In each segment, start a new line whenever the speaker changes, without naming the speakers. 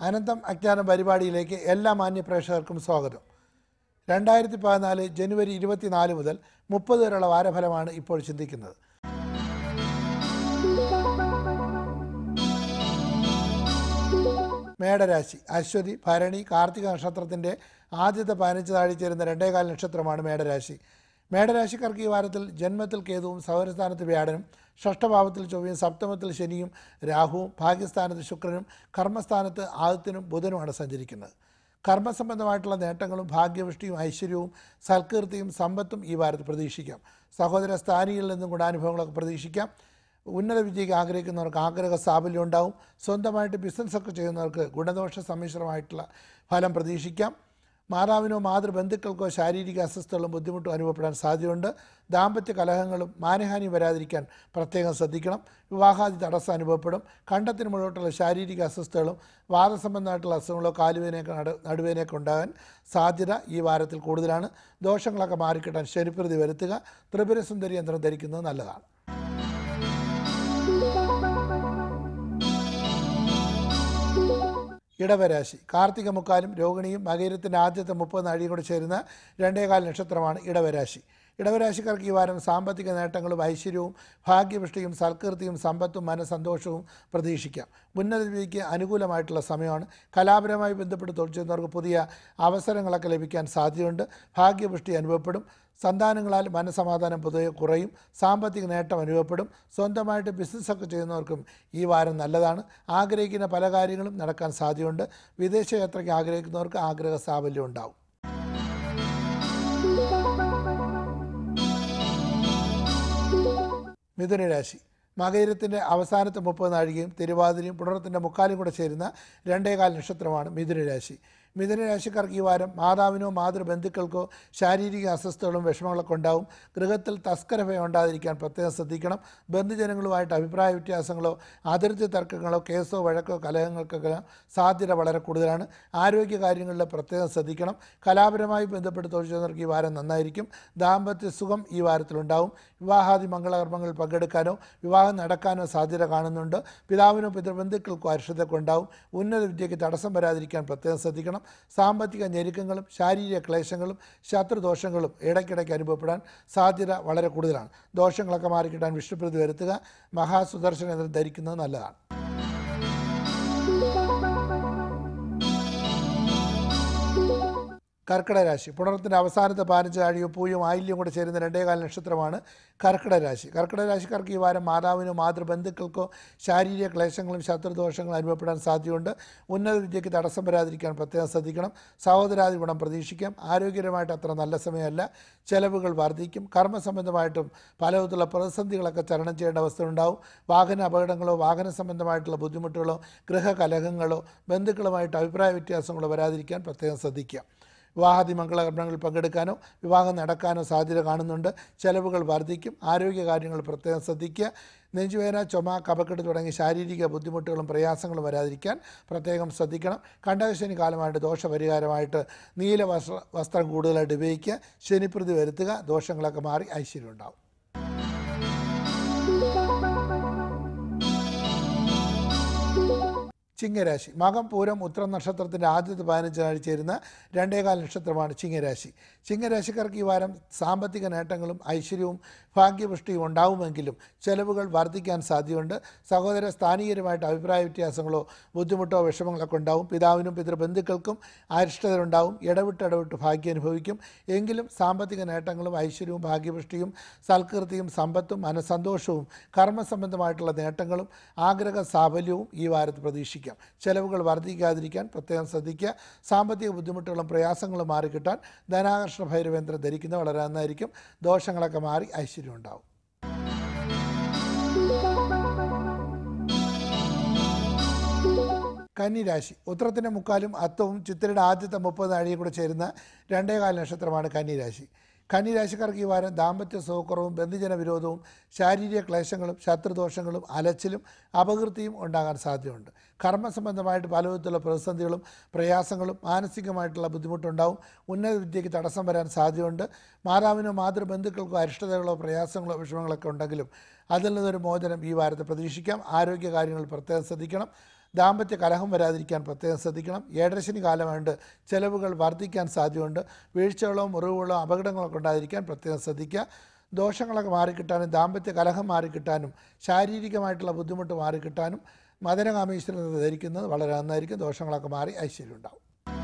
അനന്തം അജ്ഞാനം പരിപാടിയിലേക്ക് എല്ലാ മാന്യ പ്രേക്ഷകർക്കും സ്വാഗതം രണ്ടായിരത്തി പതിനാല് ജനുവരി ഇരുപത്തിനാല് മുതൽ മുപ്പത് വരെയുള്ള വാരഫലമാണ് ഇപ്പോൾ ചിന്തിക്കുന്നത് മേടരാശി അശ്വതി ഭരണി കാർത്തിക നക്ഷത്രത്തിൻ്റെ ആദ്യത്തെ പതിനഞ്ച് താഴെ ചേരുന്ന രണ്ടേകാൽ നക്ഷത്രമാണ് മേടരാശി മേടരാശിക്കാർക്ക് ഈ വാരത്തിൽ ജന്മത്തിൽ കേതുവും സൗരസ്ഥാനത്ത് വ്യാഴനും ഷഷ്ടഭാവത്തിൽ ചൊവ്വയും സപ്തമത്തിൽ ശനിയും രാഹുവും ഭാഗ്യസ്ഥാനത്ത് ശുക്രനും കർമ്മസ്ഥാനത്ത് ആദിത്യനും ബുധനുമാണ് സഞ്ചരിക്കുന്നത് കർമ്മസംബന്ധമായിട്ടുള്ള നേട്ടങ്ങളും ഭാഗ്യവൃഷ്ടിയും ഐശ്വര്യവും സൽകീർത്തിയും സമ്പത്തും ഈ വാരത്തിൽ പ്രതീക്ഷിക്കാം സഹോദര സ്ഥാനികളിൽ നിന്നും ഗുണാനുഭവങ്ങളൊക്കെ പ്രതീക്ഷിക്കാം ഉന്നത വിജയിക്ക് ആഗ്രഹിക്കുന്നവർക്ക് ആഗ്രഹ സാഫല്യം ഉണ്ടാവും സ്വന്തമായിട്ട് ബിസിനസ്സൊക്കെ ചെയ്യുന്നവർക്ക് ഗുണദോഷ സമ്മിശ്രമായിട്ടുള്ള ഫലം പ്രതീക്ഷിക്കാം മാതാവിനോ മാതൃബന്ധുക്കൾക്കോ ശാരീരിക അസ്വസ്ഥതകളും ബുദ്ധിമുട്ടും അനുഭവപ്പെടാൻ സാധ്യതയുണ്ട് ദാമ്പത്യ കലഹങ്ങളും മാനഹാനി വരാതിരിക്കാൻ പ്രത്യേകം ശ്രദ്ധിക്കണം വിവാഹാദി തടസ്സം അനുഭവപ്പെടും കണ്ടത്തിന് മുകളിലോട്ടുള്ള ശാരീരിക അസ്വസ്ഥതകളും വാദസംബന്ധമായിട്ടുള്ള അസുഖങ്ങളോ കാലുവേനയൊക്കെ നട നടുവേനയൊക്കെ ഉണ്ടാകാൻ സാധ്യത ഈ വാരത്തിൽ കൂടുതലാണ് ദോഷങ്ങളൊക്കെ മാറിക്കിട്ടാൻ ശനിപ്രതി വരുത്തുക ത്രിപുരസുന്ദരി യന്ത്രം ധരിക്കുന്നത് നല്ലതാണ് ഇടവരാശി കാർത്തിക മുക്കാലും രോഹിണിയും മകരത്തിൻ്റെ ആദ്യത്തെ മുപ്പത് നാഴിയും കൂടെ ചേരുന്ന രണ്ടേകാൽ നക്ഷത്രമാണ് ഇടവരാശി ഇടവരാശിക്കാർക്ക് ഈ വാരം സാമ്പത്തിക നേട്ടങ്ങളും ഐശ്വര്യവും ഭാഗ്യപുഷ്ടിയും സൽകീർത്തിയും സമ്പത്തും മനസന്തോഷവും പ്രതീക്ഷിക്കാം ഉന്നത വിധിക്ക് അനുകൂലമായിട്ടുള്ള സമയമാണ് കലാപരമായി ബന്ധപ്പെട്ട് തൊഴിൽ ചെയ്യുന്നവർക്ക് പുതിയ അവസരങ്ങളൊക്കെ ലഭിക്കാൻ സാധ്യതയുണ്ട് ഭാഗ്യപുഷ്ടി അനുഭവപ്പെടും സന്താനങ്ങളാൽ മനസമാധാനം പൊതുവെ കുറയും സാമ്പത്തിക നേട്ടം അനുഭവപ്പെടും സ്വന്തമായിട്ട് ബിസിനസ്സൊക്കെ ചെയ്യുന്നവർക്കും ഈ വാരം നല്ലതാണ് ആഗ്രഹിക്കുന്ന പല കാര്യങ്ങളും നടക്കാൻ സാധ്യതയുണ്ട് വിദേശയാത്രയ്ക്ക് ആഗ്രഹിക്കുന്നവർക്ക് ആഗ്രഹ സാഫല്യം ഉണ്ടാവും മിഥുന രാശി മകയിരത്തിൻ്റെ അവസാനത്തെ മുപ്പത് നാഴികയും തിരുവാതിരയും പുണർത്തിൻ്റെ മുക്കാലും കൂടെ ചേരുന്ന രണ്ടേകാൽ നക്ഷത്രമാണ് മിഥുന രാശി മിഥുന രാശിക്കാർക്ക് ഈ വാരം മാതാവിനോ മാതൃബന്ധുക്കൾക്കോ ശാരീരിക അസ്വസ്ഥതകളും വിഷമങ്ങളൊക്കെ ഉണ്ടാവും ഗൃഹത്തിൽ തസ്കരഭയം ഉണ്ടാതിരിക്കാൻ പ്രത്യേകം ശ്രദ്ധിക്കണം ബന്ധുജനങ്ങളുമായിട്ട് അഭിപ്രായ വ്യത്യാസങ്ങളോ അതിർത്തി തർക്കങ്ങളോ കേസോ വഴക്കോ കലഹങ്ങൾക്കൊക്കെ സാധ്യത വളരെ കൂടുതലാണ് ആരോഗ്യ കാര്യങ്ങളിൽ പ്രത്യേകം ശ്രദ്ധിക്കണം കലാപരമായി ബന്ധപ്പെട്ട് തൊഴിൽ ചെയ്യുന്നവർക്ക് ഈ വാരം നന്നായിരിക്കും ദാമ്പത്യ സുഖം ഈ വാരത്തിലുണ്ടാവും വിവാഹാദി മംഗളകർമ്മങ്ങളിൽ പങ്കെടുക്കാനോ വിവാഹം നടക്കാനോ സാധ്യത കാണുന്നുണ്ട് പിതാവിനോ പിതൃബന്ധുക്കൾക്കോ അരിഷ്ടതൊക്കെ ഉണ്ടാവും ഉന്നത വിദ്യയ്ക്ക് തടസ്സം വരാതിരിക്കാൻ പ്രത്യേകം ശ്രദ്ധിക്കണം സാമ്പത്തിക ഞെരുക്കങ്ങളും ശാരീരിക ക്ലേശങ്ങളും ശത്രുദോഷങ്ങളും ഇടയ്ക്കിടയ്ക്ക് അനുഭവപ്പെടാൻ സാധ്യത വളരെ കൂടുതലാണ് ദോഷങ്ങളൊക്കെ മാറിക്കിട്ടാൻ വിഷ്ണുപ്രതി വരുത്തുക മഹാസുദർശന യന്ത്രം ധരിക്കുന്നത് നല്ലതാണ് കർക്കിടക രാശി പുണർത്തിൻ്റെ അവസാനത്തെ പതിനഞ്ച് ആഴിയും പൂയും ആയില്യം കൂടെ ചേരുന്ന രണ്ടേകാല നക്ഷത്രമാണ് കർക്കിടക രാശി കർക്കിടക രാശിക്കാർക്ക് ഈ വാരം മാതാവിനോ മാതൃബന്ധുക്കൾക്കോ ശാരീരിക ക്ലേശങ്ങളും ശത്രുദോഷങ്ങളും അനുഭവപ്പെടാൻ സാധ്യതയുണ്ട് ഉന്നത വിദ്യയ്ക്ക് തടസ്സം വരാതിരിക്കാൻ പ്രത്യേകം ശ്രദ്ധിക്കണം സഹോദരാദി ഗുണം പ്രതീക്ഷിക്കാം ആരോഗ്യപരമായിട്ട് അത്ര നല്ല സമയമല്ല ചെലവുകൾ വർദ്ധിക്കും കർമ്മസംബന്ധമായിട്ടും പലവിധത്തിലുള്ള പ്രതിസന്ധികളൊക്കെ തരണം ചെയ്യേണ്ട അവസ്ഥ ഉണ്ടാവും വാഹന അപകടങ്ങളോ വാഹന സംബന്ധമായിട്ടുള്ള ബുദ്ധിമുട്ടുകളോ ഗൃഹകലഹങ്ങളോ ബന്ധുക്കളുമായിട്ട് അഭിപ്രായ വ്യത്യാസങ്ങളോ വരാതിരിക്കാൻ പ്രത്യേകം ശ്രദ്ധിക്കുക വിവാഹാദി മംഗളകർമ്മങ്ങളിൽ പങ്കെടുക്കാനോ വിവാഹം നടക്കാനോ സാധ്യത കാണുന്നുണ്ട് ചെലവുകൾ വർദ്ധിക്കും ആരോഗ്യകാര്യങ്ങൾ പ്രത്യേകം ശ്രദ്ധിക്കുക നെഞ്ചുവേദന ചുമ കപക്കെട്ട് തുടങ്ങിയ ശാരീരിക ബുദ്ധിമുട്ടുകളും പ്രയാസങ്ങളും വരാതിരിക്കാൻ പ്രത്യേകം ശ്രദ്ധിക്കണം കണ്ടകശനി കാലമായിട്ട് ദോഷപരിഹാരമായിട്ട് നീല വസ്ത്ര വസ്ത്രം കൂടുതലായിട്ട് ഉപയോഗിക്കുക ശനിപ്രതി വരുത്തുക ദോഷങ്ങളൊക്കെ മാറി ഐശ്വര്യം ഉണ്ടാവും ചിങ്ങരാശി മകം പൂരം ഉത്രം നക്ഷത്രത്തിൻ്റെ ആദ്യത്തെ പതിനഞ്ച് നാൾ ചേരുന്ന രണ്ടേകാൽ നക്ഷത്രമാണ് ചിങ്ങരാശി ചിങ്ങരാശിക്കാർക്ക് ഈ വാരം സാമ്പത്തിക നേട്ടങ്ങളും ഐശ്വര്യവും ഭാഗ്യപുഷ്ടിയും ഉണ്ടാവുമെങ്കിലും ചെലവുകൾ വർദ്ധിക്കാൻ സാധ്യതയുണ്ട് സഹോദര സ്ഥാനീയരുമായിട്ട് അഭിപ്രായ വ്യത്യാസങ്ങളോ ബുദ്ധിമുട്ടോ വിഷമങ്ങളൊക്കെ ഉണ്ടാവും പിതാവിനും പിതൃബന്ധുക്കൾക്കും അരിഷ്ടതരുണ്ടാവും ഇടവിട്ട് ഇടവിട്ട് ഭാഗ്യം അനുഭവിക്കും എങ്കിലും സാമ്പത്തിക നേട്ടങ്ങളും ഐശ്വര്യവും ഭാഗ്യപുഷ്ടിയും സൽകീർത്തിയും സമ്പത്തും മനസന്തോഷവും കർമ്മസംബന്ധമായിട്ടുള്ള നേട്ടങ്ങളും ആഗ്രഹ സാഫല്യവും ഈ വാരത്ത് പ്രതീക്ഷിക്കാം ചെലവുകൾ വർദ്ധിക്കാതിരിക്കാൻ പ്രത്യേകം ശ്രദ്ധിക്കുക സാമ്പത്തിക ബുദ്ധിമുട്ടുകളും പ്രയാസങ്ങളും മാറിക്കിട്ടാൻ ധനാകർഷണ ഭൈരവേന്ദ്രം ധരിക്കുന്നത് വളരെ നന്നായിരിക്കും ദോഷങ്ങളൊക്കെ മാറി ഐശ്വര്യം ഉണ്ടാവും കന്നിരാശി ഉത്തരത്തിൻ്റെ മുക്കാലും അത്തവും ചിത്തിരയുടെ ആദ്യത്തെ മുപ്പത് നാഴിയും കൂടെ ചേരുന്ന രണ്ടേകാല നക്ഷത്രമാണ് കന്നിരാശി കന്നിരാശിക്കാർക്ക് ഈ വാരം ദാമ്പത്യ സുഖക്കുറവും ബന്ധുജന വിരോധവും ശാരീരിക ക്ലേശങ്ങളും ശത്രുദോഷങ്ങളും അലച്ചിലും അപകീർത്തിയും ഉണ്ടാകാൻ സാധ്യതയുണ്ട് കർമ്മസംബന്ധമായിട്ട് പലവിധത്തിലുള്ള പ്രതിസന്ധികളും പ്രയാസങ്ങളും മാനസികമായിട്ടുള്ള ബുദ്ധിമുട്ടുണ്ടാവും ഉന്നത വിദ്യയ്ക്ക് തടസ്സം വരാൻ സാധ്യതയുണ്ട് മാതാവിനോ മാതൃബന്ധുക്കൾക്കോ അരിഷ്ടതകളോ പ്രയാസങ്ങളോ വിഷമങ്ങളൊക്കെ ഉണ്ടെങ്കിലും അതിൽ നിന്നൊരു മോചനം ഈ വാരത്തെ പ്രതീക്ഷിക്കാം ആരോഗ്യ കാര്യങ്ങൾ പ്രത്യേകം ശ്രദ്ധിക്കണം ദാമ്പത്യ കലഹം വരാതിരിക്കാൻ പ്രത്യേകം ശ്രദ്ധിക്കണം ഏഴരശനി കാലമായിട്ട് ചെലവുകൾ വർദ്ധിക്കാൻ സാധ്യതയുണ്ട് വീഴ്ചകളോ മുറിവുകളോ അപകടങ്ങളൊക്കെ ഉണ്ടാതിരിക്കാൻ പ്രത്യേകം ശ്രദ്ധിക്കുക ദോഷങ്ങളൊക്കെ മാറിക്കിട്ടാനും ദാമ്പത്യ കലഹം മാറിക്കിട്ടാനും ശാരീരികമായിട്ടുള്ള ബുദ്ധിമുട്ട് മാറിക്കിട്ടാനും മദനകാമേശ്വരൻ ധരിക്കുന്നത് വളരെ നന്നായിരിക്കും ദോഷങ്ങളൊക്കെ മാറി ഐശ്വര്യം ഉണ്ടാവും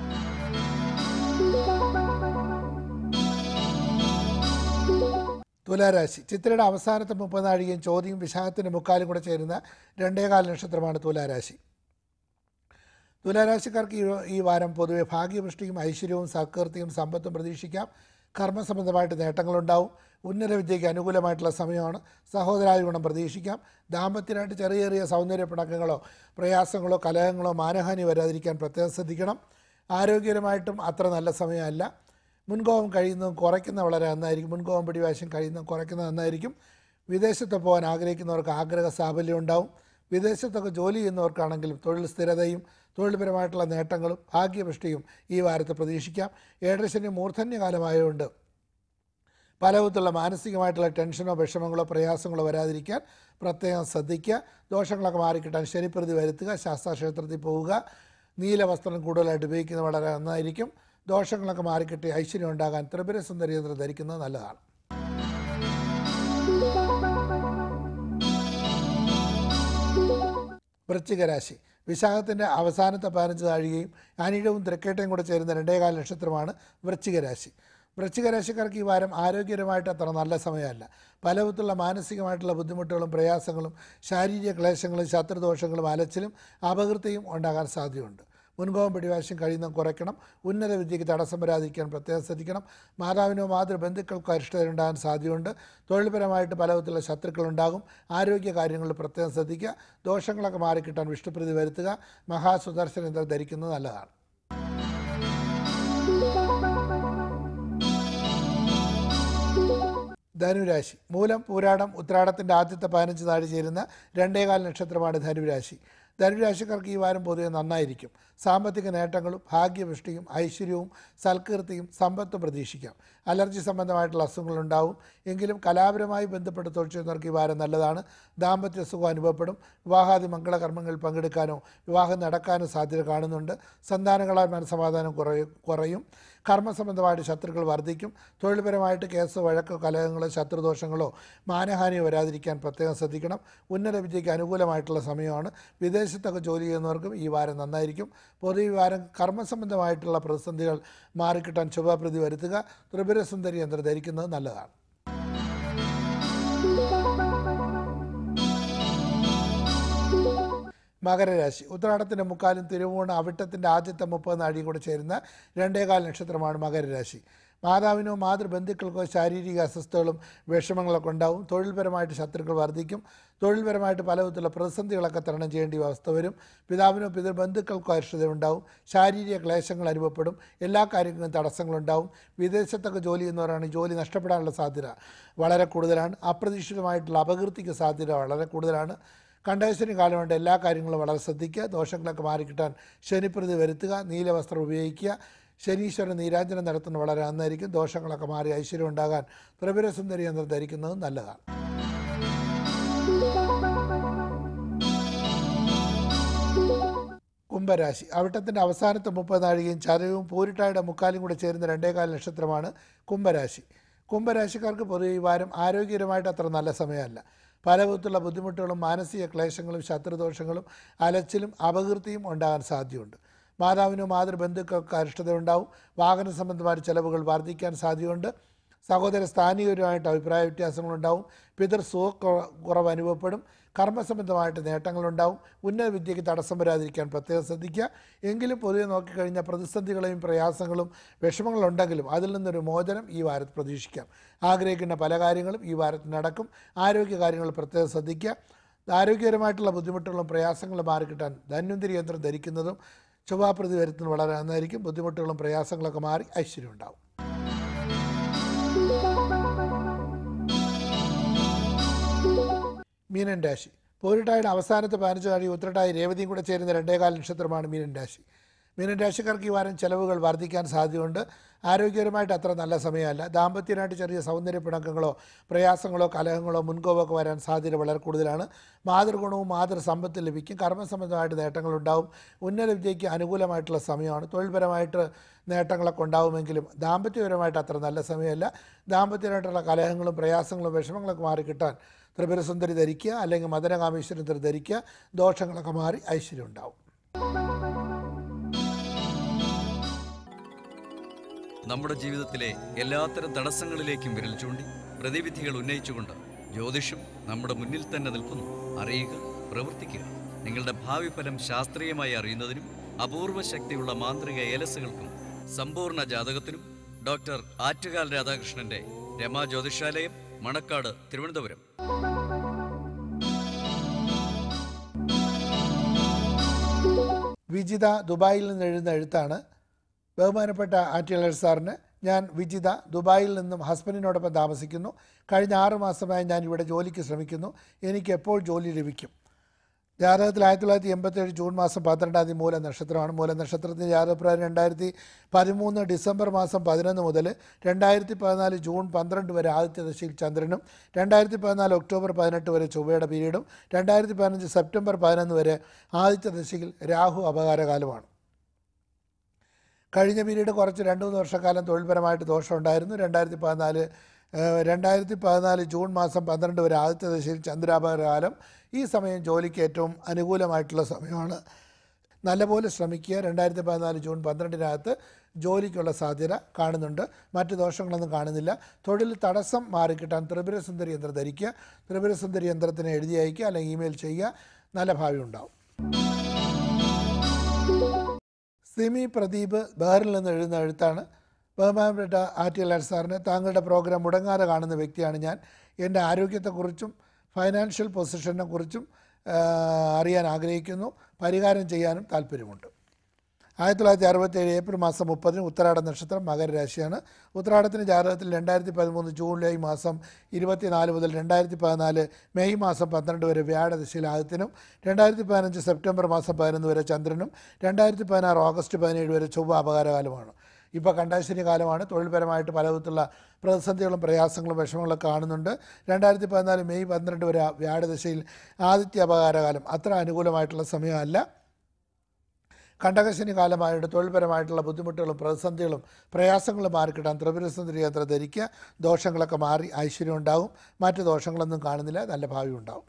തുലാരാശി ചിത്രയുടെ അവസാനത്തെ മുപ്പത് നാഴികയും ചോദ്യം വിശാഖത്തിൻ്റെ മുക്കാലും കൂടെ ചേരുന്ന രണ്ടേകാൽ നക്ഷത്രമാണ് തുലാരാശി തുലാരാശിക്കാർക്ക് ഈ ഈ വാരം പൊതുവെ ഭാഗ്യപുഷ്ടിയും ഐശ്വര്യവും സൽകീർത്തിയും സമ്പത്തും പ്രതീക്ഷിക്കാം കർമ്മസംബന്ധമായിട്ട് നേട്ടങ്ങളുണ്ടാവും ഉന്നത വിദ്യയ്ക്ക് അനുകൂലമായിട്ടുള്ള സമയമാണ് സഹോദരായ ഗുണം പ്രതീക്ഷിക്കാം ദാമ്പത്യമായിട്ട് ചെറിയ ചെറിയ സൗന്ദര്യ പിണക്കങ്ങളോ പ്രയാസങ്ങളോ കലഹങ്ങളോ മാനഹാനി വരാതിരിക്കാൻ പ്രത്യേകം ശ്രദ്ധിക്കണം ആരോഗ്യപരമായിട്ടും അത്ര നല്ല സമയമല്ല മുൻകോപം കഴിയുന്നതും കുറയ്ക്കുന്ന വളരെ നന്നായിരിക്കും മുൻകോപം പിടിവാശം കഴിയുന്നതും കുറയ്ക്കുന്നത് നന്നായിരിക്കും വിദേശത്ത് പോകാൻ ആഗ്രഹിക്കുന്നവർക്ക് ആഗ്രഹ സാഫല്യം ഉണ്ടാവും വിദേശത്തൊക്കെ ജോലി ചെയ്യുന്നവർക്കാണെങ്കിലും തൊഴിൽ സ്ഥിരതയും തൊഴിൽപരമായിട്ടുള്ള നേട്ടങ്ങളും ഭാഗ്യപുഷ്ടിയും ഈ വാരത്തെ പ്രതീക്ഷിക്കാം ഏഴരശനി മൂർധന്യകാലമായതുകൊണ്ട് പല വിധത്തിലുള്ള മാനസികമായിട്ടുള്ള ടെൻഷനോ വിഷമങ്ങളോ പ്രയാസങ്ങളോ വരാതിരിക്കാൻ പ്രത്യേകം ശ്രദ്ധിക്കുക ദോഷങ്ങളൊക്കെ മാറിക്കിട്ടാൻ ശനിപ്രതി വരുത്തുക ശാസ്താക്ഷേത്രത്തിൽ പോവുക നീല വസ്ത്രം കൂടുതലായിട്ട് ഉപയോഗിക്കുന്നത് വളരെ നന്നായിരിക്കും ദോഷങ്ങളൊക്കെ മാറിക്കിട്ടി ഐശ്വര്യം ഉണ്ടാകാൻ ത്രിപുര സുന്ദരി യന്ത്രം ധരിക്കുന്നത് നല്ലതാണ് വൃശ്ചികരാശി വിശാഖത്തിൻ്റെ അവസാനത്തെ പതിനഞ്ച് താഴുകയും അനിഴവും തൃക്കേട്ടയും കൂടെ ചേരുന്ന രണ്ടേകാല നക്ഷത്രമാണ് വൃശ്ചികരാശി വൃശ്ചികരാശിക്കാർക്ക് ഈ വാരം ആരോഗ്യപരമായിട്ട് അത്ര നല്ല സമയമല്ല പല വിധത്തിലുള്ള മാനസികമായിട്ടുള്ള ബുദ്ധിമുട്ടുകളും പ്രയാസങ്ങളും ശാരീരിക ക്ലേശങ്ങളും ശത്രുദോഷങ്ങളും അലച്ചിലും അപകൃതിയും ഉണ്ടാകാൻ സാധ്യതയുണ്ട് മുൻകോപം പിടിവാശം കഴിയുന്നതും കുറയ്ക്കണം ഉന്നത വിദ്യയ്ക്ക് തടസ്സം വരാതിരിക്കാൻ പ്രത്യേകം ശ്രദ്ധിക്കണം മാതാവിനോ മാതൃബന്ധുക്കൾക്കോ അരിഷ്ടതയുണ്ടാകാൻ സാധ്യതയുണ്ട് തൊഴിൽപരമായിട്ട് പല വിധത്തിലുള്ള ശത്രുക്കളുണ്ടാകും ആരോഗ്യ കാര്യങ്ങളിൽ പ്രത്യേകം ശ്രദ്ധിക്കുക ദോഷങ്ങളൊക്കെ മാറിക്കിട്ടാൻ വിഷ്ണുപ്രീതി വരുത്തുക മഹാസുദർശന യന്ത്രം ധരിക്കുന്നത് നല്ലതാണ് ധനുരാശി മൂലം പൂരാടം ഉത്രാടത്തിൻ്റെ ആദ്യത്തെ പതിനഞ്ച് നാട് ചേരുന്ന രണ്ടേകാൽ നക്ഷത്രമാണ് ധനുരാശി ധനുരാശിക്കാർക്ക് ഈ വാരം പൊതുവെ നന്നായിരിക്കും സാമ്പത്തിക നേട്ടങ്ങളും ഭാഗ്യപുഷ്ടിയും ഐശ്വര്യവും സൽകീർത്തിയും സമ്പത്തും പ്രതീക്ഷിക്കാം അലർജി സംബന്ധമായിട്ടുള്ള അസുഖങ്ങളുണ്ടാവും എങ്കിലും കലാപരമായി ബന്ധപ്പെട്ട് തൊഴിൽ ചെയ്യുന്നവർക്ക് ഈ വാരം നല്ലതാണ് ദാമ്പത്യ സുഖം അനുഭവപ്പെടും വിവാഹാദി മംഗളകർമ്മങ്ങളിൽ പങ്കെടുക്കാനോ വിവാഹം നടക്കാനോ സാധ്യത കാണുന്നുണ്ട് സന്താനങ്ങളാൽ മനസ്സമാധാനം കുറയും കുറയും കർമ്മസംബന്ധമായിട്ട് ശത്രുക്കൾ വർദ്ധിക്കും തൊഴിൽപരമായിട്ട് കേസ് വഴക്കോ കലഹങ്ങളോ ശത്രുദോഷങ്ങളോ മാനഹാനിയോ വരാതിരിക്കാൻ പ്രത്യേകം ശ്രദ്ധിക്കണം ഉന്നത വിദ്യയ്ക്ക് അനുകൂലമായിട്ടുള്ള സമയമാണ് വിദേശത്തൊക്കെ ജോലി ചെയ്യുന്നവർക്കും ഈ വാരം നന്നായിരിക്കും പൊതുവെ ഈ വാരം കർമ്മസംബന്ധമായിട്ടുള്ള പ്രതിസന്ധികൾ മാറിക്കിട്ടാൻ ശുഭപ്രതി വരുത്തുക ത്രിപുരസുന്ദരി യന്ത്രം ധരിക്കുന്നത് നല്ലതാണ് മകരരാശി ഉത്രാടത്തിൻ്റെ മുക്കാലും തിരുവോണ അവിട്ടത്തിൻ്റെ ആദ്യത്തെ മുപ്പത് നാഴിയും കൂടെ ചേരുന്ന രണ്ടേകാൽ നക്ഷത്രമാണ് മകരരാശി മാതാവിനോ മാതൃബന്ധുക്കൾക്കോ ശാരീരിക അസ്വസ്ഥതകളും വിഷമങ്ങളൊക്കെ ഉണ്ടാവും തൊഴിൽപരമായിട്ട് ശത്രുക്കൾ വർദ്ധിക്കും തൊഴിൽപരമായിട്ട് പല വിധത്തിലുള്ള പ്രതിസന്ധികളൊക്കെ തരണം ചെയ്യേണ്ട അവസ്ഥ വരും പിതാവിനോ പിതൃബന്ധുക്കൾക്കോ അരിഷ്ടത ഉണ്ടാവും ശാരീരിക ക്ലേശങ്ങൾ അനുഭവപ്പെടും എല്ലാ കാര്യങ്ങളും തടസ്സങ്ങളുണ്ടാവും വിദേശത്തൊക്കെ ജോലി ചെയ്യുന്നവരാണ് ജോലി നഷ്ടപ്പെടാനുള്ള സാധ്യത വളരെ കൂടുതലാണ് അപ്രതീക്ഷിതമായിട്ടുള്ള അപകീർത്തിക്ക് സാധ്യത വളരെ കൂടുതലാണ് കണ്ടേശന് കാലമുണ്ട് എല്ലാ കാര്യങ്ങളും വളരെ ശ്രദ്ധിക്കുക ദോഷങ്ങളൊക്കെ മാറിക്കിട്ടാൻ ശനിപ്രതി വരുത്തുക നീലവസ്ത്രം ഉപയോഗിക്കുക ശനീശ്വരൻ നീരാഞ്ജനം നടത്തുന്നത് വളരെ നന്നായിരിക്കും ദോഷങ്ങളൊക്കെ മാറി ഐശ്വര്യം ഉണ്ടാകാൻ ത്രിപുരസുന്ദരി യന്ത്രം ധരിക്കുന്നത് നല്ലതാണ് കുംഭരാശി അവിട്ടത്തിൻ്റെ അവസാനത്തെ മുപ്പത് നാഴികയും ചതവും പൂരിട്ടായുടെ മുക്കാലും കൂടെ ചേരുന്ന രണ്ടേകാൽ നക്ഷത്രമാണ് കുംഭരാശി കുംഭരാശിക്കാർക്ക് പൊതുവെ ഈ വാരം ആരോഗ്യകരമായിട്ട് അത്ര നല്ല സമയമല്ല പല വിധത്തിലുള്ള ബുദ്ധിമുട്ടുകളും മാനസിക ക്ലേശങ്ങളും ശത്രുദോഷങ്ങളും അലച്ചിലും അപകീർത്തിയും ഉണ്ടാകാൻ സാധ്യതയുണ്ട് മാതാവിനോ മാതൃബന്ധുക്കൾക്ക് അരിഷ്ടത ഉണ്ടാവും വാഹന സംബന്ധമായ ചെലവുകൾ വർദ്ധിക്കാൻ സാധ്യതയുണ്ട് സഹോദര സ്ഥാനികരുമായിട്ട് അഭിപ്രായ വ്യത്യാസങ്ങളുണ്ടാവും പിതൃ സുഖ കുറവ് അനുഭവപ്പെടും കർമ്മസംബന്ധമായിട്ട് നേട്ടങ്ങളുണ്ടാവും ഉന്നത വിദ്യയ്ക്ക് തടസ്സം വരാതിരിക്കാൻ പ്രത്യേകം ശ്രദ്ധിക്കുക എങ്കിലും പൊതുവെ നോക്കിക്കഴിഞ്ഞാൽ പ്രതിസന്ധികളെയും പ്രയാസങ്ങളും വിഷമങ്ങളുണ്ടെങ്കിലും അതിൽ നിന്നൊരു മോചനം ഈ വാരത്ത് പ്രതീക്ഷിക്കാം ആഗ്രഹിക്കുന്ന പല കാര്യങ്ങളും ഈ വാരത്ത് നടക്കും ആരോഗ്യ കാര്യങ്ങൾ പ്രത്യേകം ശ്രദ്ധിക്കുക ആരോഗ്യപരമായിട്ടുള്ള ബുദ്ധിമുട്ടുകളും പ്രയാസങ്ങളും മാറിക്കിട്ടാൻ ധന്വന്തിരി യന്ത്രം ധരിക്കുന്നതും ചൊവ്വാപ്രതി വരുത്തുന്നത് വളരെ നന്നായിരിക്കും ബുദ്ധിമുട്ടുകളും പ്രയാസങ്ങളൊക്കെ മാറി ഐശ്വര്യം ഉണ്ടാവും മീനൻ രാശി പോരിട്ടായുടെ അവസാനത്തെ പതിനഞ്ച് നാഴി ഉത്രട്ടായി രേവതിയും കൂടെ ചേരുന്ന രണ്ടേകാൽ നക്ഷത്രമാണ് മീനൻ രാശി മീനൻ രാശിക്കാർക്ക് ഈ വാരം ചെലവുകൾ വർദ്ധിക്കാൻ സാധ്യതയുണ്ട് ആരോഗ്യപരമായിട്ട് അത്ര നല്ല സമയമല്ല ദാമ്പത്യമായിട്ട് ചെറിയ സൗന്ദര്യ പിണക്കങ്ങളോ പ്രയാസങ്ങളോ കലഹങ്ങളോ മുൻകോപമൊക്കെ വരാൻ സാധ്യത വളരെ കൂടുതലാണ് മാതൃഗുണവും മാതൃസമ്പത്തും ലഭിക്കും കർമ്മസംബന്ധമായിട്ട് നേട്ടങ്ങളുണ്ടാവും ഉന്നത വിദ്യയ്ക്ക് അനുകൂലമായിട്ടുള്ള സമയമാണ് തൊഴിൽപരമായിട്ട് നേട്ടങ്ങളൊക്കെ ഉണ്ടാവുമെങ്കിലും ദാമ്പത്യപരമായിട്ട് അത്ര നല്ല സമയമല്ല ദാമ്പത്യമായിട്ടുള്ള കലഹങ്ങളും പ്രയാസങ്ങളും വിഷമങ്ങളൊക്കെ മാറിക്കിട്ടാൻ ത്രിപുരസുന്ദരി ധരിക്കുക അല്ലെങ്കിൽ മദനകാമേശ്വരൻ ധരിക്കുക ദോഷങ്ങളൊക്കെ മാറി ഐശ്വര്യം ഉണ്ടാവും
നമ്മുടെ ജീവിതത്തിലെ എല്ലാത്തരം തടസ്സങ്ങളിലേക്കും വിരൽ ചൂണ്ടി പ്രതിവിധികൾ ഉന്നയിച്ചുകൊണ്ട് ജ്യോതിഷം നമ്മുടെ മുന്നിൽ തന്നെ നിൽക്കുന്നു അറിയുക പ്രവർത്തിക്കുക നിങ്ങളുടെ ഭാവി ഫലം ശാസ്ത്രീയമായി അറിയുന്നതിനും അപൂർവ ശക്തിയുള്ള മാന്ത്രിക ഏലസുകൾക്കും സമ്പൂർണ്ണ ജാതകത്തിനും ഡോക്ടർ ആറ്റുകാൽ രാധാകൃഷ്ണന്റെ രമാ ജ്യോതിഷാലയം മണക്കാട് തിരുവനന്തപുരം
വിജിത ദുബായിൽ നിന്ന് എഴുതുന്ന എഴുത്താണ് ബഹുമാനപ്പെട്ട ആറ്റിയലർ സാറിന് ഞാൻ വിജിത ദുബായിൽ നിന്നും ഹസ്ബൻഡിനോടൊപ്പം താമസിക്കുന്നു കഴിഞ്ഞ ആറ് മാസമായി ഞാൻ ഇവിടെ ജോലിക്ക് ശ്രമിക്കുന്നു എനിക്ക് എപ്പോൾ ജോലി ലഭിക്കും ജാതകത്തിൽ ആയിരത്തി തൊള്ളായിരത്തി എൺപത്തേഴ് ജൂൺ മാസം പന്ത്രണ്ടാം തീയതി മൂല നക്ഷത്രമാണ് മൂല നക്ഷത്രത്തിൻ്റെ ജാതകപ്രകാരം രണ്ടായിരത്തി പതിമൂന്ന് ഡിസംബർ മാസം പതിനൊന്ന് മുതൽ രണ്ടായിരത്തി പതിനാല് ജൂൺ പന്ത്രണ്ട് വരെ ആദിത്യ ദശയിൽ ചന്ദ്രനും രണ്ടായിരത്തി പതിനാല് ഒക്ടോബർ പതിനെട്ട് വരെ ചൊവ്വയുടെ പീരീഡും രണ്ടായിരത്തി പതിനഞ്ച് സെപ്റ്റംബർ പതിനൊന്ന് വരെ ആദിത്യ ദശയിൽ രാഹു അപകാരകാലമാണ് കഴിഞ്ഞ പീരീഡ് കുറച്ച് രണ്ട് മൂന്ന് വർഷക്കാലം തൊഴിൽപരമായിട്ട് ദോഷമുണ്ടായിരുന്നു രണ്ടായിരത്തി പതിനാല് രണ്ടായിരത്തി പതിനാല് ജൂൺ മാസം പന്ത്രണ്ട് വരെ ആദ്യത്തെ ദശയിൽ ചന്ദ്രാപകാലം ഈ സമയം ജോലിക്ക് ഏറ്റവും അനുകൂലമായിട്ടുള്ള സമയമാണ് നല്ലപോലെ ശ്രമിക്കുക രണ്ടായിരത്തി പതിനാല് ജൂൺ പന്ത്രണ്ടിനകത്ത് ജോലിക്കുള്ള സാധ്യത കാണുന്നുണ്ട് മറ്റ് ദോഷങ്ങളൊന്നും കാണുന്നില്ല തൊഴിൽ തടസ്സം മാറിക്കിട്ടാൻ ത്രിപുരസുന്ദരി യന്ത്രം ധരിക്കുക ത്രിപുരസുന്ദരി യന്ത്രത്തിന് എഴുതി അയക്കുക അല്ലെങ്കിൽ ഇമെയിൽ ചെയ്യുക നല്ല ഭാവി ഉണ്ടാവും സിമി പ്രദീപ് ബഹറിൽ നിന്ന് എഴുതുന്ന എഴുത്താണ് ബഹുമാനപ്പെട്ട ആറ്റിയലാർ സാറിന് താങ്കളുടെ പ്രോഗ്രാം മുടങ്ങാതെ കാണുന്ന വ്യക്തിയാണ് ഞാൻ എൻ്റെ ആരോഗ്യത്തെക്കുറിച്ചും ഫൈനാൻഷ്യൽ പൊസിഷനെ കുറിച്ചും അറിയാൻ ആഗ്രഹിക്കുന്നു പരിഹാരം ചെയ്യാനും താല്പര്യമുണ്ട് ആയിരത്തി തൊള്ളായിരത്തി അറുപത്തേഴ് ഏപ്രിൽ മാസം മുപ്പതിന് ഉത്തരാട നക്ഷത്രം മകരരാശിയാണ് ഉത്തരാടത്തിന് ജാതകത്തിൽ രണ്ടായിരത്തി പതിമൂന്ന് ജൂലൈ മാസം ഇരുപത്തിനാല് മുതൽ രണ്ടായിരത്തി പതിനാല് മെയ് മാസം പന്ത്രണ്ട് വരെ വ്യാഴദശയിൽ ആദിത്യനും രണ്ടായിരത്തി പതിനഞ്ച് സെപ്റ്റംബർ മാസം പതിനൊന്ന് വരെ ചന്ദ്രനും രണ്ടായിരത്തി പതിനാറ് ഓഗസ്റ്റ് പതിനേഴ് വരെ ചൊവ്വ അപകാരകാലമാണ് ഇപ്പോൾ കണ്ടാശ്ശേരി കാലമാണ് തൊഴിൽപരമായിട്ട് പലവിധത്തിലുള്ള പ്രതിസന്ധികളും പ്രയാസങ്ങളും വിഷമങ്ങളൊക്കെ കാണുന്നുണ്ട് രണ്ടായിരത്തി പതിനാല് മെയ് പന്ത്രണ്ട് വരെ വ്യാഴദശയിൽ ആദിത്യ അപകാരകാലം അത്ര അനുകൂലമായിട്ടുള്ള സമയമല്ല കണ്ടകശനി കാലമായിട്ട് തൊഴിൽപരമായിട്ടുള്ള ബുദ്ധിമുട്ടുകളും പ്രതിസന്ധികളും പ്രയാസങ്ങളും മാറിക്കിട്ടാൻ ത്രിപുരസുന്ദരി യന്ത്രം ധരിക്കുക ദോഷങ്ങളൊക്കെ മാറി ഐശ്വര്യം ഉണ്ടാവും മറ്റ് ദോഷങ്ങളൊന്നും കാണുന്നില്ല നല്ല ഭാവി ഉണ്ടാവും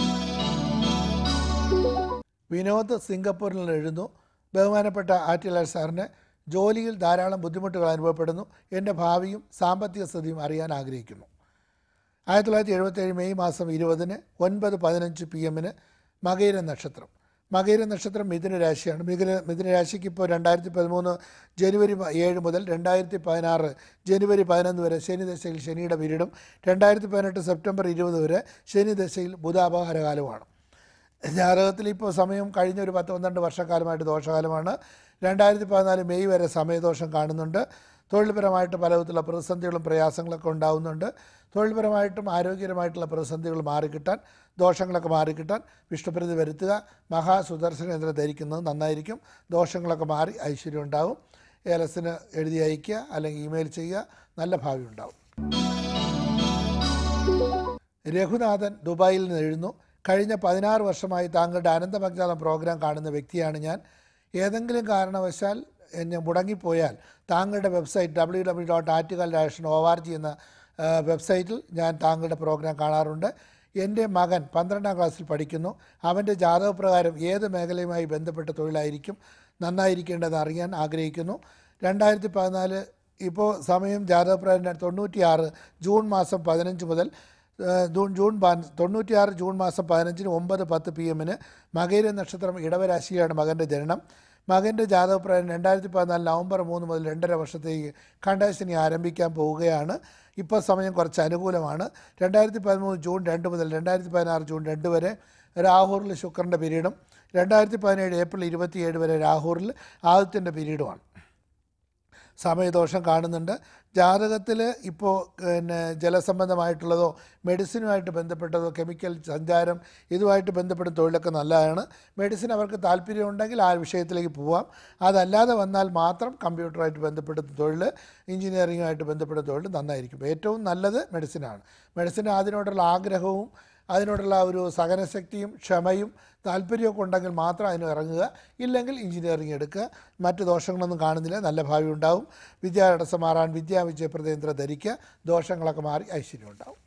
വിനോദ് സിംഗപ്പൂരിൽ നിന്ന് എഴുതുന്നു ബഹുമാനപ്പെട്ട ആറ്റിലാൽ സാറിന് ജോലിയിൽ ധാരാളം ബുദ്ധിമുട്ടുകൾ അനുഭവപ്പെടുന്നു എൻ്റെ ഭാവിയും സാമ്പത്തിക സ്ഥിതിയും അറിയാൻ ആഗ്രഹിക്കുന്നു ആയിരത്തി തൊള്ളായിരത്തി എഴുപത്തേഴ് മെയ് മാസം ഇരുപതിന് ഒൻപത് പതിനഞ്ച് പി എമ്മിന് മകയിര നക്ഷത്രം മകയിര നക്ഷത്രം മിഥുന രാശിയാണ് മിഥുന മിഥുന രാശിക്ക് ഇപ്പോൾ രണ്ടായിരത്തി പതിമൂന്ന് ജനുവരി പ- ഏഴ് മുതൽ രണ്ടായിരത്തി പതിനാറ് ജനുവരി പതിനൊന്ന് വരെ ശനി ദശയിൽ ശനിയുടെ പീരീഡും രണ്ടായിരത്തി പതിനെട്ട് സെപ്റ്റംബർ ഇരുപത് വരെ ശനി ദശയിൽ ബുധാപഹാരകാലമാണ് ജാതകത്തിൽ ഇപ്പോൾ സമയം കഴിഞ്ഞ ഒരു പത്ത് പന്ത്രണ്ട് വർഷക്കാലമായിട്ട് ദോഷകാലമാണ് രണ്ടായിരത്തി പതിനാല് മെയ് വരെ സമയദോഷം കാണുന്നുണ്ട് തൊഴിൽപരമായിട്ട് പലവിധത്തിലുള്ള പ്രതിസന്ധികളും പ്രയാസങ്ങളൊക്കെ ഉണ്ടാകുന്നുണ്ട് തൊഴിൽപരമായിട്ടും ആരോഗ്യപരമായിട്ടുള്ള പ്രതിസന്ധികൾ മാറിക്കിട്ടാൻ ദോഷങ്ങളൊക്കെ മാറിക്കിട്ടാൻ വിഷ്ണുപ്രതി വരുത്തുക മഹാസുദർശന യന്ത്രം ധരിക്കുന്നത് നന്നായിരിക്കും ദോഷങ്ങളൊക്കെ മാറി ഐശ്വര്യം ഉണ്ടാവും ഏലസിന് എഴുതി അയയ്ക്കുക അല്ലെങ്കിൽ ഇമെയിൽ ചെയ്യുക നല്ല ഭാവി ഉണ്ടാവും രഘുനാഥൻ ദുബായിൽ നിന്ന് എഴുതുന്നു കഴിഞ്ഞ പതിനാറ് വർഷമായി താങ്കളുടെ അനന്തമഗ്ജാതം പ്രോഗ്രാം കാണുന്ന വ്യക്തിയാണ് ഞാൻ ഏതെങ്കിലും കാരണവശാൽ എന്നെ മുടങ്ങിപ്പോയാൽ താങ്കളുടെ website W W dot Attukal direction O R G എന്ന ആ, വെബ്സൈറ്റിൽ ഞാൻ താങ്കളുടെ പ്രോഗ്രാം കാണാറുണ്ട് എൻ്റെ മകൻ പന്ത്രണ്ടാം ക്ലാസ്സിൽ പഠിക്കുന്നു അവൻ്റെ ജാതകപ്രകാരം ഏത് മേഖലയുമായി ബന്ധപ്പെട്ട തൊഴിലായിരിക്കും നന്നായിരിക്കേണ്ടത് അറിയാൻ ആഗ്രഹിക്കുന്നു രണ്ടായിരത്തി പതിനാല് ഇപ്പോൾ സമയം ജാതകപ്രകാരം തൊണ്ണൂറ്റിയാറ് ജൂൺ മാസം പതിനഞ്ച് മുതൽ ഏഹ് ജൂൺ ജൂൺ പ- തൊണ്ണൂറ്റിയാറ് ജൂൺ മാസം പതിനഞ്ചിന് ഒമ്പത് പത്ത് പി എമ്മിന് മകയിര നക്ഷത്രം ഇടവരാശിയാണ് മകൻ്റെ ജനനം മകൻ്റെ ജാതകപ്രകാരം രണ്ടായിരത്തി പതിനാല് നവംബർ മൂന്ന് മുതൽ രണ്ടര വർഷത്തേക്ക് കണ്ടാശനി ആരംഭിക്കാൻ പോവുകയാണ് ഇപ്പോൾ സമയം കുറച്ച് അനുകൂലമാണ് രണ്ടായിരത്തി പതിമൂന്ന് ജൂൺ രണ്ട് മുതൽ രണ്ടായിരത്തി പതിനാറ് ജൂൺ രണ്ട് വരെ രാഹൂറിൽ ശുക്രൻ്റെ പീരീഡും രണ്ടായിരത്തി പതിനേഴ് ഏപ്രിൽ ഇരുപത്തിയേഴ് വരെ രാഹൂറിൽ ആദിത്യൻ്റെ പീരീഡുമാണ് സമയദോഷം കാണുന്നുണ്ട് ജാതകത്തിൽ ഇപ്പോൾ പിന്നെ ജലസംബന്ധമായിട്ടുള്ളതോ മെഡിസിനുമായിട്ട് ബന്ധപ്പെട്ടതോ കെമിക്കൽ സഞ്ചാരം ഇതുമായിട്ട് ബന്ധപ്പെട്ട തൊഴിലൊക്കെ നല്ലതാണ് മെഡിസിൻ അവർക്ക് താല്പര്യമുണ്ടെങ്കിൽ ആ വിഷയത്തിലേക്ക് പോവാം അതല്ലാതെ വന്നാൽ മാത്രം കമ്പ്യൂട്ടറുമായിട്ട് ബന്ധപ്പെട്ട തൊഴിൽ എഞ്ചിനീയറിങ്ങുമായിട്ട് ബന്ധപ്പെട്ട തൊഴിൽ നന്നായിരിക്കും ഏറ്റവും നല്ലത് മെഡിസിനാണ് മെഡിസിന് അതിനോടുള്ള ആഗ്രഹവും അതിനോടുള്ള ഒരു സഹനശക്തിയും ക്ഷമയും താല്പര്യമൊക്കെ ഉണ്ടെങ്കിൽ മാത്രം അതിന് ഇറങ്ങുക ഇല്ലെങ്കിൽ എഞ്ചിനീയറിംഗ് എടുക്കുക മറ്റ് ദോഷങ്ങളൊന്നും കാണുന്നില്ല നല്ല ഭാവി ഉണ്ടാവും വിദ്യാഭ്യാസം മാറാൻ വിദ്യാവിജയ പ്രതിയന്ത്രം ധരിക്കുക ദോഷങ്ങളൊക്കെ മാറി ഐശ്വര്യം ഉണ്ടാവും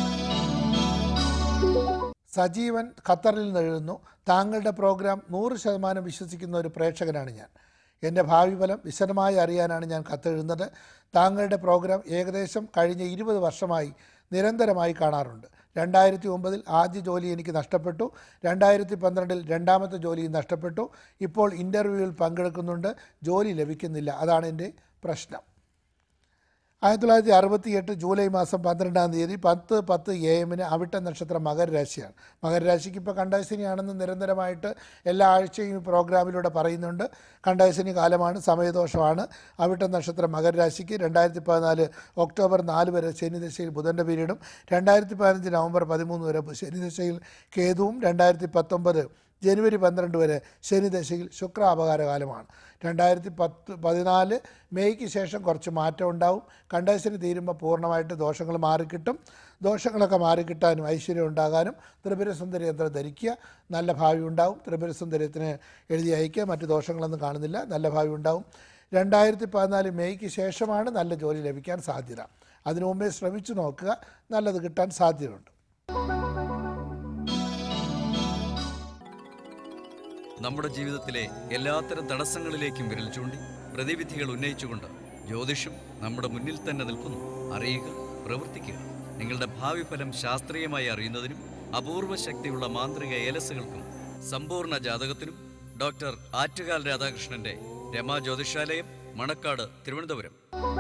സജീവൻ ഖത്തറിൽ നിന്ന് എഴുതുന്നു താങ്കളുടെ പ്രോഗ്രാം നൂറ് ശതമാനം വിശ്വസിക്കുന്ന ഒരു പ്രേക്ഷകനാണ് ഞാൻ എൻ്റെ ഭാവി ഫലം വിശദമായി അറിയാനാണ് ഞാൻ കത്തെഴുതുന്നത് താങ്കളുടെ പ്രോഗ്രാം ഏകദേശം കഴിഞ്ഞ ഇരുപത് വർഷമായി നിരന്തരമായി കാണാറുണ്ട് രണ്ടായിരത്തി ഒമ്പതിൽ ആദ്യ ജോലി എനിക്ക് നഷ്ടപ്പെട്ടു രണ്ടായിരത്തി പന്ത്രണ്ടിൽ രണ്ടാമത്തെ ജോലിയും നഷ്ടപ്പെട്ടു ഇപ്പോൾ ഇൻ്റർവ്യൂവിൽ പങ്കെടുക്കുന്നുണ്ട് ജോലി ലഭിക്കുന്നില്ല അതാണ് എൻ്റെ പ്രശ്നം ആയിരത്തി തൊള്ളായിരത്തി അറുപത്തി എട്ട് ജൂലൈ മാസം പന്ത്രണ്ടാം തീയതി പത്ത് പത്ത് എ എമ്മിന് അവിട്ട നക്ഷത്രം മകരരാശിയാണ് മകരരാശിക്ക് ഇപ്പോൾ കണ്ടശനിയാണെന്ന് നിരന്തരമായിട്ട് എല്ലാ ആഴ്ചയും ഈ പ്രോഗ്രാമിലൂടെ പറയുന്നുണ്ട് കണ്ടശനി കാലമാണ് സമയദോഷമാണ് അവിട്ട നക്ഷത്രം മകരരാശിക്ക് രണ്ടായിരത്തി പതിനാല് ഒക്ടോബർ നാല് വരെ ശനിദശയിൽ ബുധൻ്റെ പീരീഡും രണ്ടായിരത്തി പതിനഞ്ച് നവംബർ പതിമൂന്ന് വരെ ശനിദശയിൽ കേതുവും രണ്ടായിരത്തി പത്തൊമ്പത് ജനുവരി പന്ത്രണ്ട് വരെ ശനിദശയിൽ ശുക്ര അപകാരകാലമാണ് രണ്ടായിരത്തി പത്ത് പതിനാല് മെയ്ക്ക് ശേഷം കുറച്ച് മാറ്റം ഉണ്ടാവും കണ്ടശനി തീരുമ്പോൾ പൂർണ്ണമായിട്ട് ദോഷങ്ങൾ മാറിക്കിട്ടും ദോഷങ്ങളൊക്കെ മാറിക്കിട്ടാനും ഐശ്വര്യം ഉണ്ടാകാനും ത്രിപുരസുന്ദരി യന്ത്രം ധരിക്കുക നല്ല ഭാവി ഉണ്ടാവും ത്രിപുരസുന്ദരത്തിന് എഴുതി അയക്കുക മറ്റ് ദോഷങ്ങളൊന്നും കാണുന്നില്ല നല്ല ഭാവി ഉണ്ടാവും രണ്ടായിരത്തി പതിനാല് മെയ്ക്ക് ശേഷമാണ് നല്ല ജോലി ലഭിക്കാൻ സാധ്യത അതിനു മുമ്പേ ശ്രമിച്ചു നോക്കുക നല്ലത് കിട്ടാൻ സാധ്യതയുണ്ട്
നമ്മുടെ ജീവിതത്തിലെ എല്ലാത്തരം തടസ്സങ്ങളിലേക്കും വിരൽ ചൂണ്ടി പ്രതിവിധികൾ ഉന്നയിച്ചുകൊണ്ട് ജ്യോതിഷം നമ്മുടെ മുന്നിൽ തന്നെ നിൽക്കുന്നു അറിയുക പ്രവർത്തിക്കുക നിങ്ങളുടെ ഭാവി ഫലം ശാസ്ത്രീയമായി അറിയുന്നതിനും അപൂർവ ശക്തിയുള്ള മാന്ത്രിക ഏലസുകൾക്കും സമ്പൂർണ്ണ ജാതകത്തിനും ഡോക്ടർ ആറ്റുകാൽ രാധാകൃഷ്ണന്റെ രമാ ജ്യോതിഷാലയം മണക്കാട് തിരുവനന്തപുരം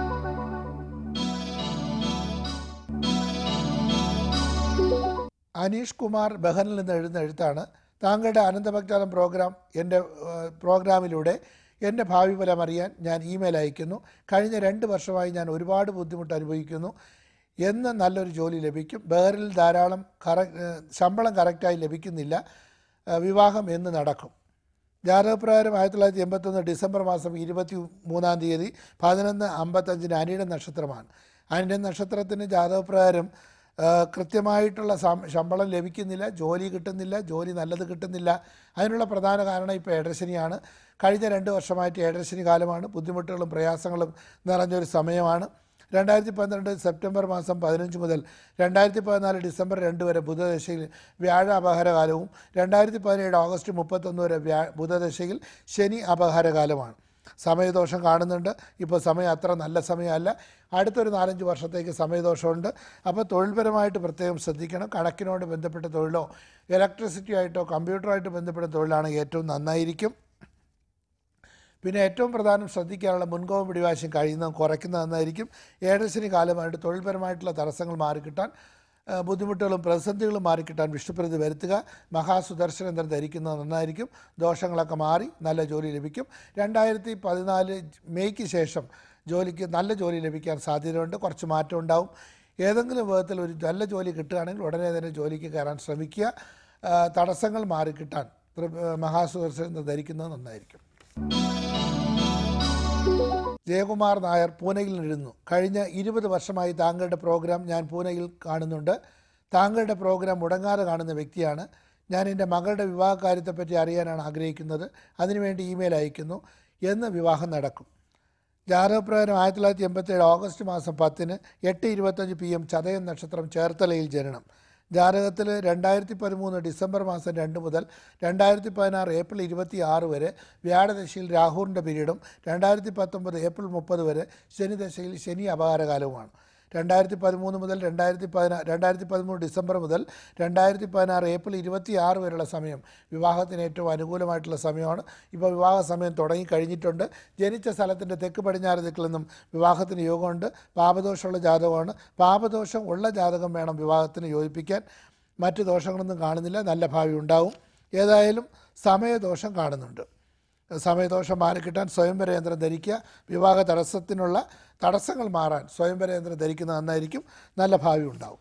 അനീഷ് കുമാർ ബഹനിൽ നിന്ന് എഴുതുന്ന എഴുത്താണ് താങ്കളുടെ അനന്തഭക്താനം പ്രോഗ്രാം എൻ്റെ ഏഹ്, പ്രോഗ്രാമിലൂടെ എൻ്റെ ഭാവി ഫലം അറിയാൻ ഞാൻ ഇമെയിൽ അയക്കുന്നു കഴിഞ്ഞ രണ്ട് വർഷമായി ഞാൻ ഒരുപാട് ബുദ്ധിമുട്ട് അനുഭവിക്കുന്നു എന്ന് നല്ലൊരു ജോലി ലഭിക്കും ബഹറിൽ ധാരാളം കറ ഏഹ്, ശമ്പളം കറക്റ്റായി ലഭിക്കുന്നില്ല ഏഹ്, വിവാഹം എന്ന് നടക്കും ജാതകപ്രകാരം ആയിരത്തി തൊള്ളായിരത്തി എൺപത്തൊന്ന് ഡിസംബർ മാസം ഇരുപത്തി മൂന്നാം തീയതി പതിനൊന്ന് അമ്പത്തഞ്ചിന് അനിയുടെ നക്ഷത്രമാണ് അനിയുടെ നക്ഷത്രത്തിന് ജാതകപ്രകാരം ആ, കൃത്യമായിട്ടുള്ള സം- ശമ്പളം ലഭിക്കുന്നില്ല ജോലി കിട്ടുന്നില്ല ജോലി നല്ലത് കിട്ടുന്നില്ല അതിനുള്ള പ്രധാന കാരണം ഇപ്പോൾ ഏഴരശനിയാണ് കഴിഞ്ഞ രണ്ട് വർഷമായിട്ട് ഏഴരശനി കാലമാണ് ബുദ്ധിമുട്ടുകളും പ്രയാസങ്ങളും നിറഞ്ഞൊരു സമയമാണ് രണ്ടായിരത്തി പന്ത്രണ്ട് സെപ്റ്റംബർ മാസം പതിനഞ്ച് മുതൽ രണ്ടായിരത്തി പതിനാല് ഡിസംബർ രണ്ട് വരെ ബുധദശയിൽ വ്യാഴ അപഹാരകാലവും രണ്ടായിരത്തി പതിനേഴ് ഓഗസ്റ്റ് മുപ്പത്തൊന്ന് വരെ വ്യാ ബുധദശയിൽ ശനി അപഹാരകാലമാണ് സമയദോഷം കാണുന്നുണ്ട് ഇപ്പോൾ സമയം അത്ര നല്ല സമയമല്ല അടുത്തൊരു നാലഞ്ച് വർഷത്തേക്ക് സമയദോഷമുണ്ട് അപ്പോൾ തൊഴിൽപരമായിട്ട് പ്രത്യേകം ശ്രദ്ധിക്കണം കണക്കിനോട് ബന്ധപ്പെട്ട തൊഴിലോ ഇലക്ട്രിസിറ്റി ആയിട്ടോ കമ്പ്യൂട്ടറായിട്ട് ബന്ധപ്പെട്ട തൊഴിലാണ് ഏറ്റവും നന്നായിരിക്കും പിന്നെ ഏറ്റവും പ്രധാനം ശ്രദ്ധിക്കാനുള്ള മുൻകോപം പിടിവാശം കഴിയുന്നത് കുറയ്ക്കുന്നത് നന്നായിരിക്കും ഏഴരശനി കാലമായിട്ട് തൊഴിൽപരമായിട്ടുള്ള തടസ്സങ്ങൾ മാറിക്കിട്ടാൻ ആ, ബുദ്ധിമുട്ടുകളും പ്രതിസന്ധികളും മാറിക്കിട്ടാൻ വിഷ്ണുപ്രതി വരുത്തുക മഹാസുദർശനം യന്ത്രം ധരിക്കുന്നത് നന്നായിരിക്കും ദോഷങ്ങളൊക്കെ മാറി നല്ല ജോലി ലഭിക്കും രണ്ടായിരത്തി പതിനാല് മെയ്ക്ക് ശേഷം ജോലിക്ക് നല്ല ജോലി ലഭിക്കാൻ സാധ്യതയുണ്ട് കുറച്ച് മാറ്റം ഉണ്ടാവും ഏതെങ്കിലും വിധത്തിൽ ഒരു നല്ല ജോലി കിട്ടുകയാണെങ്കിൽ ഉടനെ തന്നെ ജോലിക്ക് കയറാൻ ശ്രമിക്കുക ആ, തടസ്സങ്ങൾ മാറിക്കിട്ടാൻ ത്രി- മഹാസുദർശനം യന്ത്രം ധരിക്കുന്നത് നന്നായിരിക്കും ജയകുമാർ നായർ പൂനെയിൽ എഴുതുന്നു കഴിഞ്ഞ ഇരുപത് വർഷമായി താങ്കളുടെ പ്രോഗ്രാം ഞാൻ പൂനെയിൽ കാണുന്നുണ്ട് താങ്കളുടെ പ്രോഗ്രാം മുടങ്ങാതെ കാണുന്ന വ്യക്തിയാണ് ഞാൻ എൻ്റെ മകളുടെ വിവാഹ കാര്യത്തെപ്പറ്റി അറിയാനാണ് ആഗ്രഹിക്കുന്നത് അതിനുവേണ്ടി ഇമെയിൽ അയക്കുന്നു എന്ന് വിവാഹം നടക്കും ജാതകപ്രകാരം ആയിരത്തി തൊള്ളായിരത്തി എൺപത്തേഴ് ഓഗസ്റ്റ് മാസം പത്തിന് എട്ട് ഇരുപത്തഞ്ച് പി എം ചതയം നക്ഷത്രം ചേർത്തലയിൽ ജനനം ജാതകത്തിൽ രണ്ടായിരത്തി പതിമൂന്ന് ഡിസംബർ മാസം രണ്ട് മുതൽ രണ്ടായിരത്തി പതിനാറ് ഏപ്രിൽ ഇരുപത്തി ആറ് വരെ വ്യാഴദശയിൽ രാഹുവിൻ്റെ പീരീഡും രണ്ടായിരത്തി പത്തൊമ്പത് ഏപ്രിൽ മുപ്പത് വരെ ശനിദശയിൽ ശനി അപകാരകാലവുമാണ് രണ്ടായിരത്തി പതിമൂന്ന് മുതൽ രണ്ടായിരത്തി പതിനാ രണ്ടായിരത്തി പതിമൂന്ന് ഡിസംബർ മുതൽ രണ്ടായിരത്തി പതിനാറ് ഏപ്രിൽ ഇരുപത്തി ആറ് വരെയുള്ള സമയം വിവാഹത്തിന് ഏറ്റവും അനുകൂലമായിട്ടുള്ള സമയമാണ് ഇപ്പോൾ വിവാഹ സമയം തുടങ്ങി കഴിഞ്ഞിട്ടുണ്ട് ജനിച്ച സ്ഥലത്തിൻ്റെ തെക്ക് പടിഞ്ഞാറ് ദിക്കിൽ നിന്നും വിവാഹത്തിന് യോഗമുണ്ട് പാപദോഷമുള്ള ജാതകമാണ് പാപദോഷം ഉള്ള ജാതകം വേണം വിവാഹത്തിന് യോജിപ്പിക്കാൻ മറ്റ് ദോഷങ്ങളൊന്നും കാണുന്നില്ല നല്ല ഭാവി ഉണ്ടാവും ഏതായാലും സമയദോഷം കാണുന്നുണ്ട് സമയദോഷം മാറിക്കിട്ടാൻ സ്വയംവര യന്ത്രം ധരിക്കുക വിവാഹ തടസ്സത്തിനുള്ള തടസ്സങ്ങൾ മാറാൻ സ്വയംവര യന്ത്രം ധരിക്കുന്നത് നന്നായിരിക്കും നല്ല ഭാവി ഉണ്ടാവും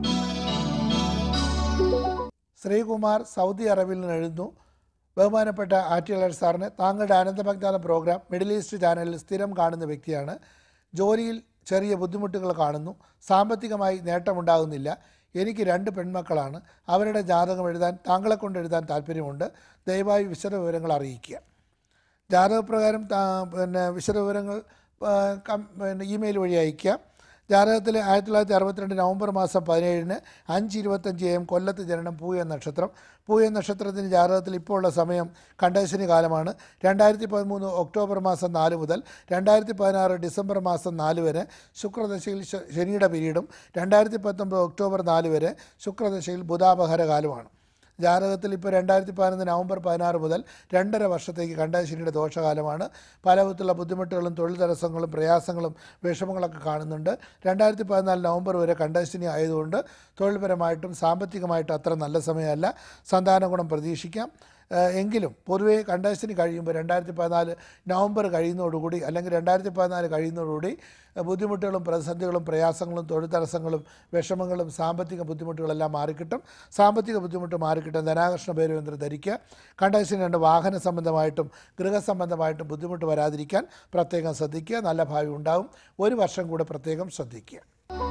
ശ്രീകുമാർ സൗദി അറേബ്യയിൽ നിന്ന് എഴുതുന്നു ബഹുമാനപ്പെട്ട ആറ്റിയലർ സാറിന് താങ്കളുടെ അനന്തമഗ്നാന പ്രോഗ്രാം മിഡിൽ ഈസ്റ്റ് ചാനലിൽ സ്ഥിരം കാണുന്ന വ്യക്തിയാണ് ജോലിയിൽ ചെറിയ ബുദ്ധിമുട്ടുകൾ കാണുന്നു സാമ്പത്തികമായി നേട്ടമുണ്ടാകുന്നില്ല എനിക്ക് രണ്ട് പെൺമക്കളാണ് അവരുടെ ജാതകം എഴുതാൻ താങ്കളെ കൊണ്ട് എഴുതാൻ താല്പര്യമുണ്ട് ദയവായി വിശദ വിവരങ്ങൾ അറിയിക്കുക ജാതകപ്രകാരം താ- പിന്നെ വിശദവിവരങ്ങൾ ആ, കം- പിന്നെ ഇമെയിൽ വഴി അയയ്ക്കാം ജാതകത്തിൽ ആയിരത്തി തൊള്ളായിരത്തി അറുപത്തിരണ്ട് നവംബർ മാസം പതിനേഴിന് അഞ്ച് ഇരുപത്തഞ്ച് എം കൊല്ലത്ത് ജനനം പൂയ നക്ഷത്രം പൂയ നക്ഷത്രത്തിന് ജാതകത്തിൽ ഇപ്പോൾ ഉള്ള സമയം കണ്ടശനി കാലമാണ് രണ്ടായിരത്തി പതിമൂന്ന് ഒക്ടോബർ മാസം നാല് മുതൽ രണ്ടായിരത്തി പതിനാറ് ഡിസംബർ മാസം നാല് വരെ ശുക്രദശയിൽ ശ- ശനിയുടെ പീരീഡും രണ്ടായിരത്തി പത്തൊമ്പത് ഒക്ടോബർ നാല് വരെ ശുക്രദശയിൽ ബുധാപഹര കാലമാണ് ജാതകത്തിൽ ഇപ്പോൾ രണ്ടായിരത്തി പതിനൊന്ന് നവംബർ പതിനാറ് മുതൽ രണ്ടര വർഷത്തേക്ക് കണ്ടശനിയുടെ ദോഷകാലമാണ് പല വിധത്തിലുള്ള ബുദ്ധിമുട്ടുകളും തൊഴിൽ തടസ്സങ്ങളും പ്രയാസങ്ങളും വിഷമങ്ങളൊക്കെ കാണുന്നുണ്ട് രണ്ടായിരത്തി പതിനാല് നവംബർ വരെ കണ്ടശനി ആയതുകൊണ്ട് തൊഴിൽപരമായിട്ടും സാമ്പത്തികമായിട്ടും അത്ര നല്ല സമയമല്ല സന്താന ഗുണം പ്രതീക്ഷിക്കാം ഏഹ് എങ്കിലും പൊതുവേ കണ്ടശനി കഴിയുമ്പോൾ രണ്ടായിരത്തി പതിനാല് നവംബർ കഴിയുന്നതോടുകൂടി അല്ലെങ്കിൽ രണ്ടായിരത്തി പതിനാല് കഴിയുന്നതോടുകൂടി ഏഹ് ബുദ്ധിമുട്ടുകളും പ്രതിസന്ധികളും പ്രയാസങ്ങളും തൊഴിൽ തടസ്സങ്ങളും വിഷമങ്ങളും സാമ്പത്തിക ബുദ്ധിമുട്ടുകളെല്ലാം മാറിക്കിട്ടും സാമ്പത്തിക ബുദ്ധിമുട്ട് മാറിക്കിട്ടും ധനാകർഷണ പേരുവന്ത്രം ധരിക്കുക കണ്ടശനി രണ്ട് വാഹന സംബന്ധമായിട്ടും ഗൃഹസംബന്ധമായിട്ടും ബുദ്ധിമുട്ട് വരാതിരിക്കാൻ പ്രത്യേകം ശ്രദ്ധിക്കുക നല്ല ഭാവി ഉണ്ടാവും ഒരു വർഷം കൂടെ പ്രത്യേകം ശ്രദ്ധിക്കുക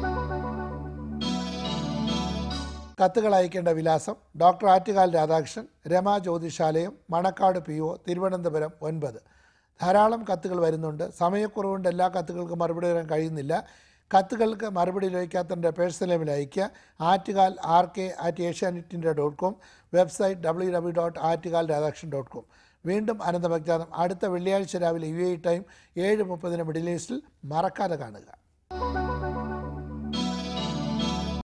കത്തുകൾ അയക്കേണ്ട വിലാസം doctor Attukal Radhakrishnan Rama Jyothishalayam Manacaud P O Thiruvananthapuram ഒൻപത് ധാരാളം കത്തുകൾ വരുന്നുണ്ട് സമയക്കുറവുകൊണ്ട് എല്ലാ കത്തുകൾക്കും മറുപടി തരാൻ കഴിയുന്നില്ല കത്തുകൾക്ക് മറുപടി ലഭിക്കാത്തതിൻ്റെ പേഴ്സണൽ ലെവൽ അയയ്ക്കുക ആറ്റുകാൽ ആർ കെ അറ്റ് ഏഷ്യാനെറ്റിൻ്റെ dot com website W W dot Attukal Radhakrishnan dot com വീണ്ടും അനന്തഭക്താനം അടുത്ത വെള്ളിയാഴ്ച രാവിലെ യു എ ടൈം ഏഴ് മുപ്പതിന് മിഡിൽ ഈസ്റ്റിൽ മറക്കാതെ കാണുക